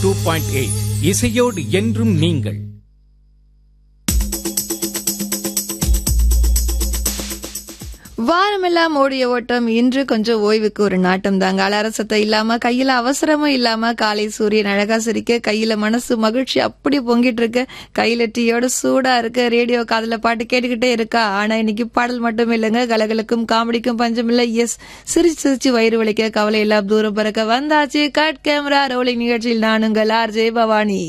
Two point eight இசையோடு என்றும் நீங்கள் வாரமெல்லாம் ஓடிய ஓட்டம் இன்று கொஞ்சம் ஓய்வுக்கு ஒரு நாட்டம் தாங்க அலரசத்தை இல்லாம கையில அவசரமும் இல்லாம காலை சூரியன் அழகா சிரிக்க கையில மனசு மகிழ்ச்சி அப்படி பொங்கிட்டு இருக்கு கையில டீயோட சூடா இருக்கு ரேடியோ காதுல பாட்டு கேட்டுக்கிட்டே இருக்கா ஆனா இன்னைக்கு பாடல் மட்டும் இல்லைங்க கலகலுக்கும் காமெடிக்கும் பஞ்சம் இல்ல எஸ் சிரிச்சு சிரிச்சு வயிறு வலிக்க கவலை எல்லாம் தூரம் பறக்க வந்தாச்சு கட் கேமரா ரோலிங் நிகழ்ச்சியில் நானுங்கள் ஆர் ஜெய பவானி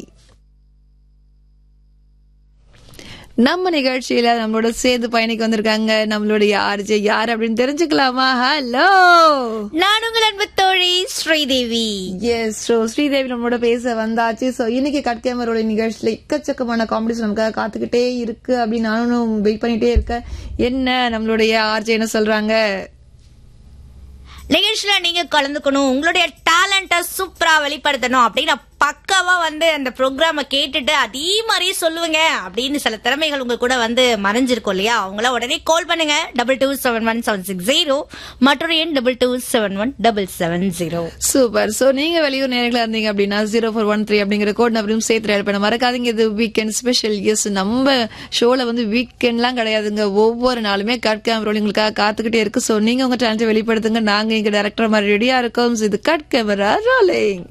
நம்ம நிகழ்ச்சியில நம்மளோட சேர்ந்து பயணிக்க வந்திருக்காங்க நம்மளுடைய ஆர்ஜே யார் அப்படின்னு தெரிஞ்சுக்கலாமா ஹலோ நான் உங்கள் அன்பு தோழி ஸ்ரீதேவி எஸ் ஸோ ஸ்ரீதேவி நம்மளோட பேச வந்தாச்சு ஸோ இன்னைக்கு கட் கேமரோட நிகழ்ச்சியில எக்கச்சக்கமான காமெடிஸ் நமக்காக காத்துக்கிட்டே இருக்கு அப்படின்னு நானும் வெயிட் பண்ணிட்டே இருக்கேன் என்ன நம்மளுடைய ஆர்ஜே என்ன சொல்றாங்க நிகழ்ச்சியில நீங்க கலந்துக்கணும் உங்களுடைய டேலண்ட சூப்பரா வெளிப்படுத்தணும் அப்படின்னு பக்காவா வந்து அந்த ப்ரோக்ராம கேட்டுட்டு அதே மாதிரியே சொல்லுவீங்க அப்படின்னு சில திறமைகள் உங்க கூட வந்து மறைஞ்சிருக்கும் இல்லையா அவங்கள உடனே கால் பண்ணுங்க double two seven one seven six zero மற்றொரு எண் double two seven one double seven zero super so நீங்க வெளியூர் நேரங்களா இருந்தீங்க அப்படின்னா ஜீரோ ஃபோர் ஒன் த்ரீ அப்படிங்கிற கோட் நம்பரையும் சேர்த்து டயல் பண்ண மறக்காதீங்க இது வீக்கெண்ட் ஸ்பெஷல் எஸ் நம்ம ஷோல வந்து வீக்கெண்ட்லாம் கிடையாதுங்க ஒவ்வொரு நாளுமே கட் கேமரா உங்களுக்காக காத்துக்கிட்டே இருக்கு சோ நீங்க உங்க டேலண்ட்டை வெளிப்படுத்துங்க நாங்க இங்க டேரக்டர் மாதிரி ரெடியா இருக்கோம் So, இது கட் கேமரா ரோலிங்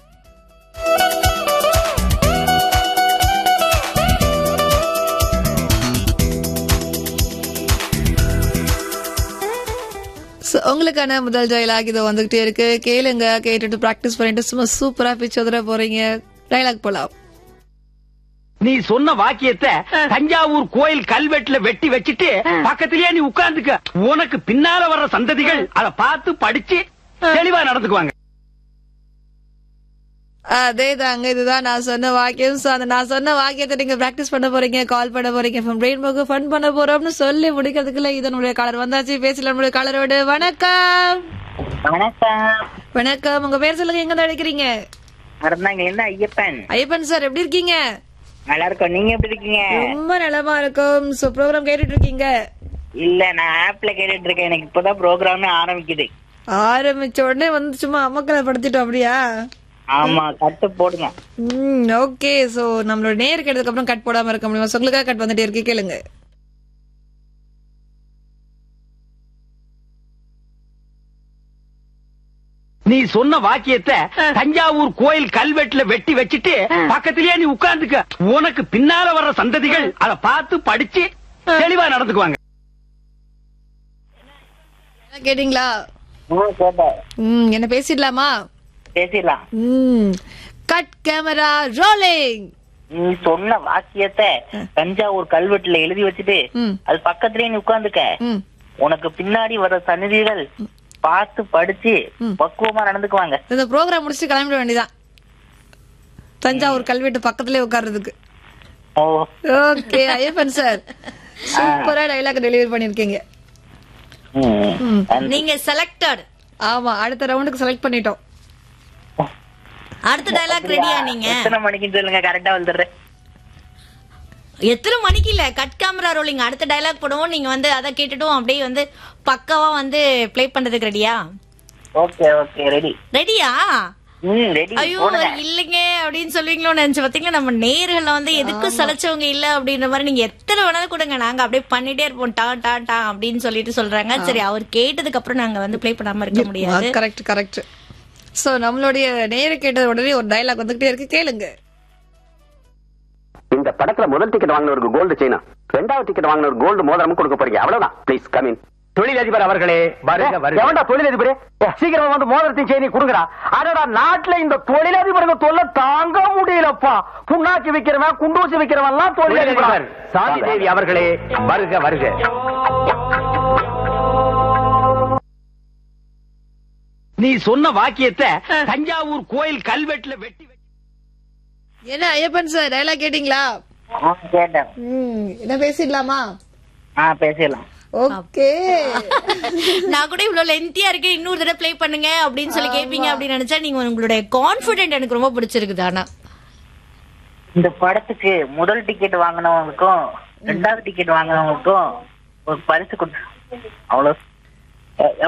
So, உங்களுக்கான முதல் டயலாக் இது வந்துகிட்டே இருக்கு கேளுங்க கேட்டுட்டு பிராக்டிஸ் பண்ணிட்டு சும்மா சூப்பரா பிச்சு உதற போறீங்க டயலாக் போலாம் நீ சொன்ன வாக்கியத்தை தஞ்சாவூர் கோயில் கல்வெட்டுல வெட்டி வச்சிட்டு பக்கத்திலேயே நீ உட்கார்ந்துக்க உனக்கு பின்னால வர்ற சந்ததிகள் அத பார்த்து படிச்சு தெளிவா நடந்துக்குவாங்க அதே தாங்க இதுதான் நான் சொன்ன வாக்கியம் So, அந்த நான் சொன்ன வாக்கியத்தை நீங்க பிராக்டிஸ் பண்ண போறீங்க கால் பண்ண போறீங்க ஃப்ரம் ரெயின்போக்கு ஃபன் பண்ண போறோம்னு சொல்லி முடிக்கிறதுக்குள்ள இது நம்மளுடைய காலர் வந்தாச்சு பேசல நம்மளுடைய காலரோடு வணக்கம் வணக்கம் வணக்கம் உங்க பேர் சொல்லுங்க எங்க இருந்து அழைக்கிறீங்க மறந்தாங்க என்ன ஐயப்பன் ஐயப்பன் சார் எப்படி இருக்கீங்க நல்லா இருக்கோம் நீங்க எப்படி இருக்கீங்க ரொம்ப நலமா இருக்கும் சோ ப்ரோக்ராம் கேட்டுட்டு இருக்கீங்க இல்ல நான் ஆப்ல கேட்டுட்டு இருக்கேன் எனக்கு இப்பதான் ப்ரோக்ராமே ஆரம்பிக்குது ஆரம்பிச்ச உடனே வந்து சும்மா அமக்கலை படுத்திட்டோம் அப்படியா ஆமா கட்டு போடுங்க ம் ஓகே சோ நம்மளோட நேர் கேட்டதுக்கு அப்புறம் கட் போடாம இருக்க முடியுமா So, உங்களுக்காக கட் வந்துட்டே இருக்கு கேளுங்க நீ சொன்ன வாக்கியத்தை தஞ்சாவூர் கோயில் கல்வெட்டுல வெட்டி வச்சிட்டு பக்கத்திலேயே நீ உட்கார்ந்துக்க உனக்கு பின்னால வர்ற சந்ததிகள் அத பார்த்து படிச்சு தெளிவா நடந்துக்குவாங்க என்ன கேட்டீங்களா ம், கேட்டேன் ம் என்ன பேசிடலாமா பேசிடலாம் ம் கட் கேமரா ரோலிங் நீ சொன்ன வாக்கியத்தை தஞ்சாவூர் கல்வெட்டுல எழுதி வச்சுட்டு ம் அது பக்கத்துலயே நீ உட்கார்ந்துக்க ம் உனக்கு பின்னாடி வர சந்நிதிகள் பார்த்து படிச்சு பக்குவமா நடந்துக்குவாங்க இந்த ப்ரோக்ராம் முடிச்சுட்டு கிளம்பிட வேண்டியதான் தஞ்சாவூர் கல்வெட்டு பக்கத்துலயே உட்கார்றதுக்கு ஓ ஓகே ஐயப்பன் சார் சூப்பரா டைலாக் டெலிவரி பண்ணிருக்கீங்க ம். நீங்க செலக்டட் ஆமா அடுத்த ரவுண்டுக்கு செலக்ட் பண்ணிட்டோம் அடுத்த டயலாக் ரெடியா நீங்க எத்தனை மணிக்குன்னு சொல்லுங்க கரெக்டா வந்துடுறேன் எத்தனை மணிக்கு இல்ல கட் கேமரா ரோலிங் அடுத்த டயலாக் போடுவோம் நீங்க வந்து அதை கேட்டுட்டும் அப்படியே வந்து பக்காவா வந்து ப்ளே பண்றதுக்கு ரெடியா ஓகே ஓகே ரெடி ரெடியா ம் ரெடி ஐயோ போடுங்க இல்லைங்க அப்படின்னு சொல்லுவீங்களோன்னு நினைச்சு பாத்தீங்களா நம்ம நேர்கள வந்து எதுக்கும் சலைச்சவங்க இல்ல அப்படின்ற மாதிரி நீங்க எத்தனை வேணாலும் கொடுங்க நாங்க அப்படியே பண்ணிட்டே இருப்போம் டா டா டா அப்படின்னு சொல்லிட்டு சொல்றாங்க சரி அவர் கேட்டதுக்கு அப்புறம் நாங்க வந்து ப்ளே பண்ணாம இருக்க முடியாது கரெக்ட் கரெக்ட் சோ நம்மளுடைய நேர கேட்டது உடனே ஒரு டைலாக் வந்துகிட்டே இருக்கு கேளுங்க இந்த படத்துல முதல் டிக்கெட் வாங்கினவருக்கு கோல்டு செயினா ரெண்டாவது டிக்கெட் வாங்கினவர் கோல்டு மோதிரமும் கொடுக்க போறீங்க அவ்வளவுதான் ப்ளீஸ் கமின் தொழிலதிபர் அவர்களே வருக வருக எவன்டா தொழிலதிபரே சீக்கிரமா வந்து மோதிரத்தையும் செய்தி கொடுங்கடா அடடா நாட்டுல இந்த தொழிலதிபருங்க தொல்லை தாங்க முடியலப்பா புண்ணாக்கி விக்கிறவன் குண்டூசி விக்கிறவன் எல்லாம் தொழிலதிபர் தொழிலதிபர் சாந்தி தேவி அவர்களே வருக வருக நீ சொன்ன வாக்கியத்தை தஞ்சாவூர் கோயில் கல்வெட்டுல வெட்டி வச்சு என்ன ஐயப்பன் சார் டைலாக் கேட்டீங்களா ஆ, கேட்டேன் ம் என்ன பேசிடலாமா ஆ பேசிடலாம் ஓகே நான் கூட இவ்வளவு லென்த்தியா இருக்கு இன்னொரு தடவை ப்ளே பண்ணுங்க அப்படின்னு சொல்லி கேப்பீங்க அப்படின்னு நினைச்சா நீங்க உங்களுடைய கான்பிடென்ட் எனக்கு ரொம்ப பிடிச்சிருக்குது ஆனா இந்த படத்துக்கு முதல் டிக்கெட் வாங்கினவங்களுக்கும் ரெண்டாவது டிக்கெட் வாங்கினவங்களுக்கும் ஒரு பரிசு கொடு அவ்வளவு எ-